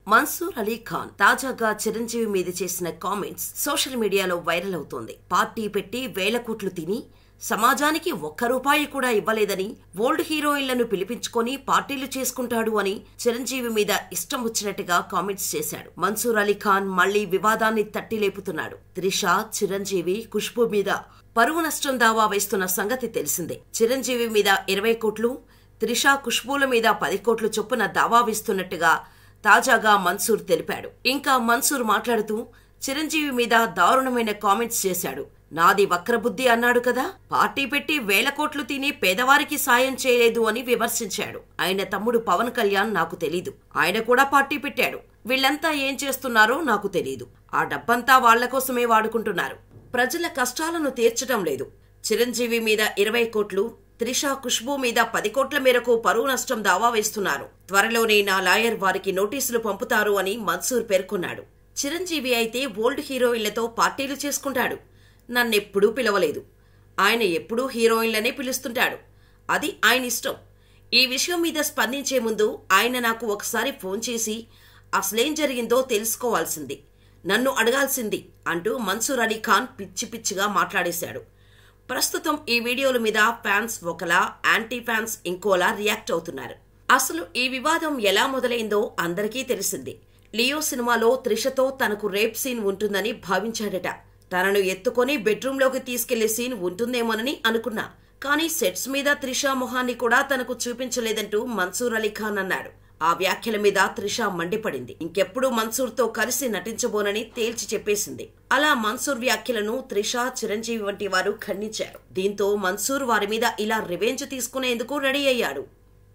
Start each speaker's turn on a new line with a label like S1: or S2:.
S1: మన్సూర్ అలీ ఖాన్ తాజాగా చిరంజీవి మీద చేసిన కామెంట్స్ సోషల్ మీడియాలో వైరల్ అవుతోంది పార్టీ పెట్టి వేల కోట్లు తిని సమాజానికి ఒక్క రూపాయి కూడా ఇవ్వలేదని ఓల్డ్ హీరోయిన్లను పిలిపించుకొని పార్టీలు చేసుకుంటాడు అని చిరంజీవి మీద ఇష్టం వచ్చినట్టుగా కామెంట్స్ చేశాడు మన్సూర్ అలీ ఖాన్ మళ్లీ వివాదాన్ని తట్టి లేపుతున్నాడు త్రిష చిరంజీవి ఖుష్బు మీద పరువు నష్టం దావా వేస్తున్న సంగతి తెలిసిందే చిరంజీవి మీద ఇరవై కోట్లు త్రిష ఖుష్బూల మీద పది కోట్లు చొప్పున దావా వేస్తున్నట్టుగా తాజాగా మన్సూర్ తెలిపాడు ఇంకా మన్సూర్ మాట్లాడుతూ చిరంజీవి మీద దారుణమైన కామెంట్స్ చేశాడు నాది వక్రబుద్ధి అన్నాడు కదా పార్టీ పెట్టి వేల కోట్లు తిని పేదవారికి సాయం చేయలేదు అని విమర్శించాడు ఆయన తమ్ముడు పవన్ కళ్యాణ్ నాకు తెలీదు ఆయన కూడా పార్టీ పెట్టాడు వీళ్ళంతా ఏం చేస్తున్నారో నాకు తెలీదు ఆ డబ్బంతా వాళ్ల కోసమే వాడుకుంటున్నారు ప్రజల కష్టాలను తీర్చడం లేదు చిరంజీవి మీద ఇరవై కోట్లు త్రిష ఖుష్బూ మీద పది కోట్ల మేరకు పరువు నష్టం దావా వేస్తున్నారు త్వరలోనే నా లాయర్ వారికి నోటీసులు పంపుతారు అని మన్సూర్ పేర్కొన్నాడు చిరంజీవి అయితే ఓల్డ్ హీరోయిన్లతో పార్టీలు చేసుకుంటాడు నన్నెప్పుడూ పిలవలేదు ఆయన ఎప్పుడూ హీరోయిన్లనే పిలుస్తుంటాడు అది ఆయన ఇష్టం ఈ విషయం మీద స్పందించే ముందు ఆయన నాకు ఒకసారి ఫోన్ చేసి అసలేం జరిగిందో తెలుసుకోవాల్సింది నన్ను అడగాల్సింది అంటూ మన్సూర్ అలీ ఖాన్ పిచ్చి పిచ్చిగా మాట్లాడేశాడు ప్రస్తుతం ఈ వీడియోల మీద ఫ్యాన్స్ ఒకలా యాంటీ ఫ్యాన్స్ ఇంకోలా రియాక్ట్ అవుతున్నారు అసలు ఈ వివాదం ఎలా మొదలైందో అందరికీ తెలిసింది లియో సినిమాలో త్రిషతో తనకు రేప్ సీన్ ఉంటుందని భావించాడట తనను ఎత్తుకొని బెడ్రూంలోకి తీసుకెళ్లే సీన్ ఉంటుందేమోనని అనుకున్నా కానీ సెట్స్ మీద త్రిష మొహాన్ని కూడా తనకు చూపించలేదంటూ మన్సూర్ అలీ ఖాన్ అన్నాడు ఆ వ్యాఖ్యల మీద త్రిష మండిపడింది ఇంకెప్పుడు మన్సూర్తో కలిసి నటించబోనని తేల్చి చెప్పేసింది అలా మన్సూర్ వ్యాఖ్యలను త్రిష చిరంజీవి వంటి వారు ఖండించారు దీంతో మన్సూర్ వారి మీద ఇలా రివెంజ్ తీసుకునేందుకు రెడీ అయ్యాడు